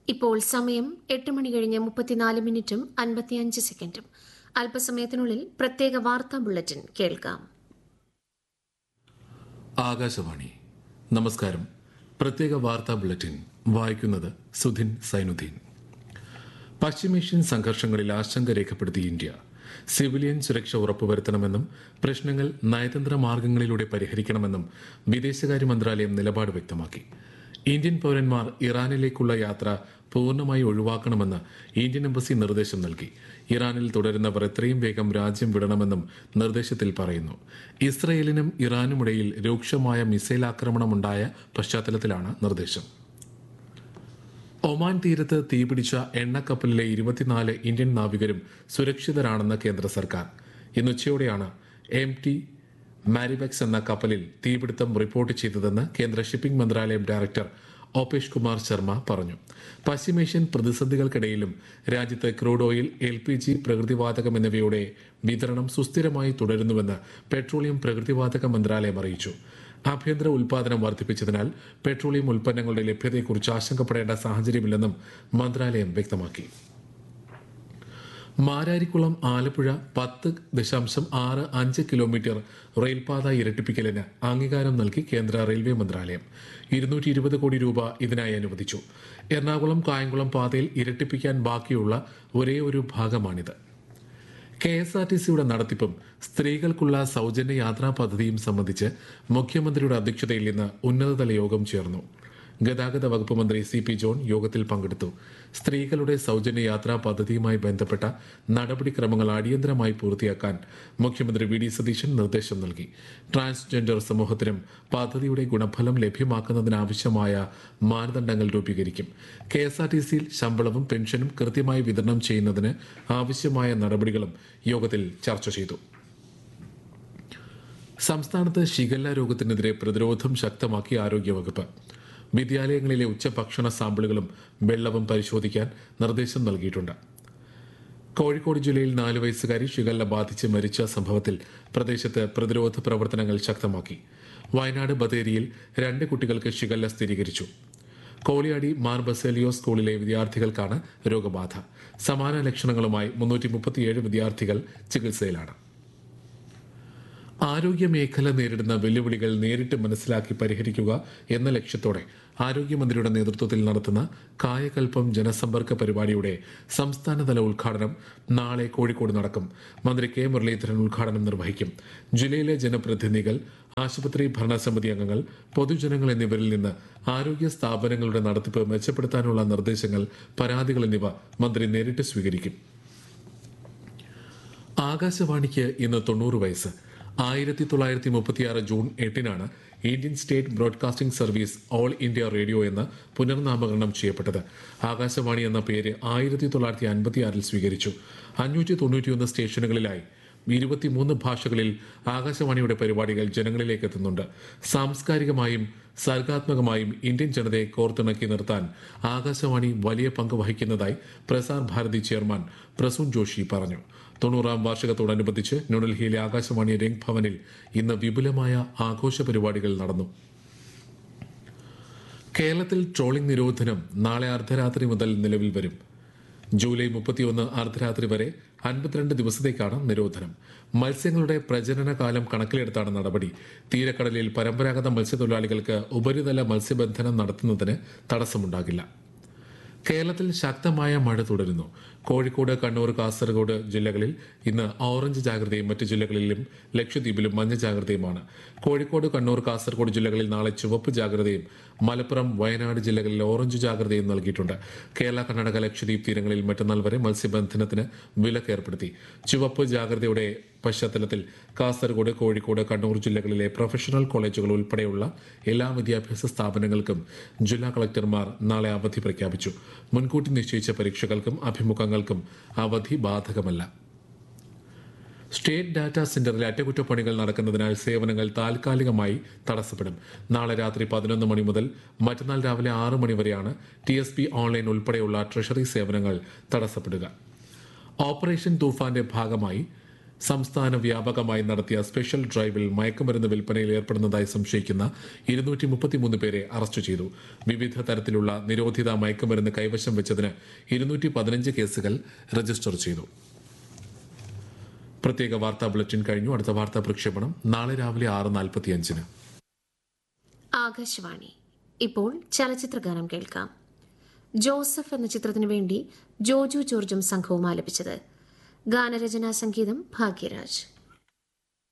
ഇപ്പോൾ സമയം എട്ട് മണി കഴിഞ്ഞ് മുപ്പത്തിനാല് മിനിറ്റും അൻപത്തിയഞ്ച് സെക്കൻഡും അല്പസമയത്തിനുള്ളിൽ പ്രത്യേക വാർത്താ ബുള്ളറ്റിൻ കേൾക്കാം ആകാശവാണി നമസ്കാരം പ്രത്യേക വാർത്താ ബുള്ളറ്റിൻ വായിക്കുന്നത് സുധിൻ സൈനുദ്ദീൻ പശ്ചിമേഷ്യൻ സംഘർഷങ്ങളിൽ ആശങ്ക രേഖപ്പെടുത്തി ഇന്ത്യ സിവിലിയൻ സുരക്ഷ ഉറപ്പുവരുത്തണമെന്നും പ്രശ്നങ്ങൾ നയതന്ത്ര മാർഗങ്ങളിലൂടെ പരിഹരിക്കണമെന്നും വിദേശകാര്യ മന്ത്രാലയം നിലപാട് വ്യക്തമാക്കി ഇന്ത്യൻ പൌരന്മാർ ഇറാനിലേക്കുള്ള യാത്ര പൂർണ്ണമായി ഒഴിവാക്കണമെന്ന് ഇന്ത്യൻ എംബസി നിർദ്ദേശം നൽകി ഇറാനിൽ തുടരുന്നവർ എത്രയും വേഗം രാജ്യം വിടണമെന്നും നിർദ്ദേശത്തിൽ പറയുന്നു ഇസ്രയേലിനും ഇറാനുമിടയിൽ രൂക്ഷമായ മിസൈൽ ആക്രമണമുണ്ടായ പശ്ചാത്തലത്തിലാണ് നിർദ്ദേശം ഒമാൻ തീരത്ത് തീപിടിച്ച എണ്ണക്കപ്പലിലെ ഇരുപത്തിനാല് ഇന്ത്യൻ നാവികരും സുരക്ഷിതരാണെന്ന് കേന്ദ്ര സർക്കാർ ഇന്ന് ഉച്ചയോടെയാണ് എം ടി മാരിബെക്സ് എന്ന കപ്പലിൽ തീപിടുത്തം റിപ്പോർട്ട് ചെയ്തതെന്ന് കേന്ദ്ര ഷിപ്പിംഗ് മന്ത്രാലയം ഡയറക്ടർ ഓപേഷ് കുമാർ ശർമ്മ പറഞ്ഞു പശ്ചിമേഷ്യൻ പ്രതിസന്ധികൾക്കിടയിലും രാജ്യത്ത് crude oil L P G പ്രകൃതിവാതകം എന്നിവയുടെ വിതരണം സുസ്ഥിരമായി തുടരുന്നുവെന്ന് പെട്രോളിയം പ്രകൃതിവാതക മന്ത്രാലയം അറിയിച്ചു ആഭ്യന്തര ഉൽപാദനം വർദ്ധിപ്പിച്ചതിനാൽ പെട്രോളിയം ഉൽപ്പന്നങ്ങളുടെ ലഭ്യതയെക്കുറിച്ച് ആശങ്കപ്പെടേണ്ട സാഹചര്യമില്ലെന്നും മന്ത്രാലയം വ്യക്തമാക്കി മാരാരിക്കുളം ആലപ്പുഴ പത്ത് ദശാംശം ആറ് അഞ്ച് കിലോമീറ്റർ റെയിൽപാത ഇരട്ടിപ്പിക്കലിന് അംഗീകാരം നൽകി കേന്ദ്ര റെയിൽവേ മന്ത്രാലയം ഇരുന്നൂറ്റി ഇരുപത് കോടി രൂപ ഇതിനായി അനുവദിച്ചു എറണാകുളം കായംകുളം പാതയിൽ ഇരട്ടിപ്പിക്കാൻ ബാക്കിയുള്ള ഒരേ ഒരു ഭാഗമാണിത് കെ എസ് ആർ ടി സിയുടെ നടത്തിപ്പും സ്ത്രീകൾക്കുള്ള സൗജന്യ യാത്രാ പദ്ധതിയും സംബന്ധിച്ച് മുഖ്യമന്ത്രിയുടെ അധ്യക്ഷതയിൽ ഇന്ന് ഉന്നതതല യോഗം ചേർന്നു ഗതാഗത വകുപ്പ് മന്ത്രി സി പി ജോൺ യോഗത്തിൽ പങ്കെടുത്തു സ്ത്രീകളുടെ സൗജന്യ യാത്രാ പദ്ധതിയുമായി ബന്ധപ്പെട്ട നടപടിക്രമങ്ങൾ അടിയന്തരമായി പൂർത്തിയാക്കാൻ മുഖ്യമന്ത്രി വി ഡി സതീശൻ നിർദ്ദേശം നൽകി ട്രാൻസ്ജെൻഡർ സമൂഹത്തിനും പദ്ധതിയുടെ ഗുണഫലം ലഭ്യമാക്കുന്നതിനാവശ്യമായ മാനദണ്ഡങ്ങൾ രൂപീകരിക്കും കെ എസ് ആർ ടി സിയിൽ ശമ്പളവും പെൻഷനും കൃത്യമായി വിതരണം ചെയ്യുന്നതിന് ആവശ്യമായ നടപടികളും യോഗത്തിൽ ചർച്ച ചെയ്തു സംസ്ഥാനത്ത് ഷിഗല്ല രോഗത്തിനെതിരെ പ്രതിരോധം ശക്തമാക്കി ആരോഗ്യവകുപ്പ് വിദ്യാലയങ്ങളിലെ ഉച്ചഭക്ഷണ സാമ്പിളുകളും വെള്ളവും പരിശോധിക്കാൻ നിർദ്ദേശം നൽകിയിട്ടുണ്ട് കോഴിക്കോട് ജില്ലയിൽ നാല് വയസ്സുകാരി ഷിഗല്ല ബാധിച്ച് മരിച്ച സംഭവത്തിൽ പ്രദേശത്ത് പ്രതിരോധ പ്രവർത്തനങ്ങൾ ശക്തമാക്കി വയനാട് ബത്തേരിയിൽ രണ്ട് കുട്ടികൾക്ക് ഷിഗല്ല സ്ഥിരീകരിച്ചു കോളിയാടി മാർ ബസേലിയോ സ്കൂളിലെ വിദ്യാർത്ഥികൾക്കാണ് രോഗബാധ സമാന ലക്ഷണങ്ങളുമായി മുന്നൂറ്റി മുപ്പത്തിയേഴ് വിദ്യാർത്ഥികൾ ചികിത്സയിലാണ് ആരോഗ്യ മേഖല നേരിടുന്ന വെല്ലുവിളികൾ നേരിട്ട് മനസ്സിലാക്കി പരിഹരിക്കുക എന്ന ലക്ഷ്യത്തോടെ ആരോഗ്യമന്ത്രിയുടെ നേതൃത്വത്തിൽ നടത്തുന്ന കായകൽപ്പം ജനസമ്പർക്ക പരിപാടിയുടെ സംസ്ഥാനതല ഉദ്ഘാടനം നാളെ കോഴിക്കോട് നടക്കും മന്ത്രി കെ മുരളീധരൻ ഉദ്ഘാടനം നിർവഹിക്കും ജില്ലയിലെ ജനപ്രതിനിധികൾ ആശുപത്രി ഭരണസമിതി അംഗങ്ങൾ പൊതുജനങ്ങൾ എന്നിവരിൽ നിന്ന് ആരോഗ്യ സ്ഥാപനങ്ങളുടെ നടത്തിപ്പ് മെച്ചപ്പെടുത്താനുള്ള നിർദ്ദേശങ്ങൾ പരാതികൾ എന്നിവ മന്ത്രി നേരിട്ട് സ്വീകരിക്കും ആകാശവാണിക്ക് ഇന്ന് തൊണ്ണൂറ് വയസ്സ് ആയിരത്തി തൊള്ളായിരത്തി മുപ്പത്തിയാറ് ജൂൺ എട്ടിനാണ് Indian state broadcasting service all India radio എന്ന് പുനർനാമകരണം ചെയ്യപ്പെട്ടത് ആകാശവാണി എന്ന പേര് ആയിരത്തി തൊള്ളായിരത്തി അൻപത്തിയാറിൽ സ്വീകരിച്ചു അഞ്ഞൂറ്റി തൊണ്ണൂറ്റിയൊന്ന് സ്റ്റേഷനുകളിലായി ഇരുപത്തിമൂന്ന് ഭാഷകളിൽ ആകാശവാണിയുടെ പരിപാടികൾ ജനങ്ങളിലേക്ക് എത്തുന്നുണ്ട് സാംസ്കാരികമായും സർഗാത്മകമായും ഇന്ത്യൻ ജനതയെ കോർത്തിണക്കി നിർത്താൻ ആകാശവാണി വലിയ പങ്ക് വഹിക്കുന്നതായി പ്രസാർ ഭാരതി ചെയർമാൻ പ്രസൂൺ ജോഷി പറഞ്ഞു തൊണ്ണൂറാം വാർഷികത്തോടനുബന്ധിച്ച് ന്യൂഡൽഹിയിലെ ആകാശവാണി രംഗ് ഭവനിൽ ഇന്ന് വിപുലമായ ആഘോഷ പരിപാടികൾ നടന്നു കേരളത്തിൽ ട്രോളിംഗ് നിരോധനം നാളെ അർദ്ധരാത്രി മുതൽ നിലവിൽ വരും ജൂലൈ മുപ്പത്തിയൊന്ന് അർദ്ധരാത്രി വരെ അൻപത്തിരണ്ട് ദിവസത്തേക്കാണ് നിരോധനം മത്സ്യങ്ങളുടെ പ്രജനന കാലം കണക്കിലെടുത്താണ് നടപടി തീരക്കടലിൽ പരമ്പരാഗത മത്സ്യത്തൊഴിലാളികൾക്ക് ഉപരിതല മത്സ്യബന്ധനം നടത്തുന്നതിന് തടസ്സമുണ്ടാകില്ല കേരളത്തിൽ ശക്തമായ മഴ തുടരുന്നു കോഴിക്കോട് കണ്ണൂർ കാസർഗോഡ് ജില്ലകളിൽ ഇന്ന് ഓറഞ്ച് ജാഗ്രതയും മറ്റു ജില്ലകളിലും ലക്ഷദ്വീപിലും മഞ്ഞ ജാഗ്രതയുമാണ് കോഴിക്കോട് കണ്ണൂർ കാസർഗോഡ് ജില്ലകളിൽ നാളെ ചുവപ്പ് ജാഗ്രതയും മലപ്പുറം വയനാട് ജില്ലകളിൽ ഓറഞ്ച് ജാഗ്രതയും നൽകിയിട്ടുണ്ട് കേരള കർണാടക ലക്ഷദ്വീപ് തീരങ്ങളിൽ മറ്റന്നാൾ വരെ മത്സ്യബന്ധനത്തിന് വിലക്ക് ഏർപ്പെടുത്തി ചുവപ്പ് ജാഗ്രതയുടെ പശ്ചാത്തലത്തിൽ കാസർഗോഡ് കോഴിക്കോട് കണ്ണൂർ ജില്ലകളിലെ പ്രൊഫഷണൽ കോളേജുകൾ ഉൾപ്പെടെയുള്ള എല്ലാ വിദ്യാഭ്യാസ സ്ഥാപനങ്ങൾക്കും ജില്ലാ കളക്ടർമാർ നാളെ അവധി പ്രഖ്യാപിച്ചു മുൻകൂട്ടി നിശ്ചയിച്ച പരീക്ഷകൾക്കും അഭിമുഖങ്ങൾക്കും അവധി ബാധകമല്ല സ്റ്റേറ്റ് ഡാറ്റാ സെന്ററിലെ അറ്റകുറ്റപ്പണികൾ നടക്കുന്നതിനാൽ സേവനങ്ങൾ താൽക്കാലികമായി തടസ്സപ്പെടും നാളെ രാത്രി പതിനൊന്ന് മണി മുതൽ മറ്റന്നാൾ രാവിലെ ആറ് മണി വരെയാണ് ടി എസ് പി ഓൺലൈൻ ഉൾപ്പെടെയുള്ള ട്രഷറി സേവനങ്ങൾ തടസ്സപ്പെടുക ഓപ്പറേഷൻ തൂഫാന്റെ ഭാഗമായി സംസ്ഥാന വ്യാപകമായി നടത്തിയ സ്പെഷ്യൽ ഡ്രൈവിൽ മയക്കുമരുന്ന് വിൽപ്പനയിൽ ഏർപ്പെടുന്നതായി സംശയിക്കുന്ന ഇരുന്നൂറ്റി മുപ്പത്തിമൂന്ന് പേരെ അറസ്റ്റ് ചെയ്തു വിവിധ തരത്തിലുള്ള നിരോധിത മയക്കുമരുന്ന് കൈവശം വെച്ചതിന് ഇരുന്നൂറ്റി പതിനഞ്ച് കേസുകൾ രജിസ്റ്റർ ചെയ്തു പ്രത്യേക വാർത്താ ബുള്ളറ്റിൻ കഴിഞ്ഞു അടുത്ത വാർത്താ പ്രക്ഷേപണം നാളെ രാവിലെ ആറ് നാൽപ്പത്തിയഞ്ചിന് ആകാശവാണി ഇപ്പോൾ ചലച്ചിത്രഗാനം കേൾക്കാം ജോസഫ് എന്ന ചിത്രത്തിനു വേണ്ടി ജോജു ജോർജും സംഘവും ആലപിച്ചത് ഗാനരചനാ സംഗീതം ഭാഗ്യരാജ്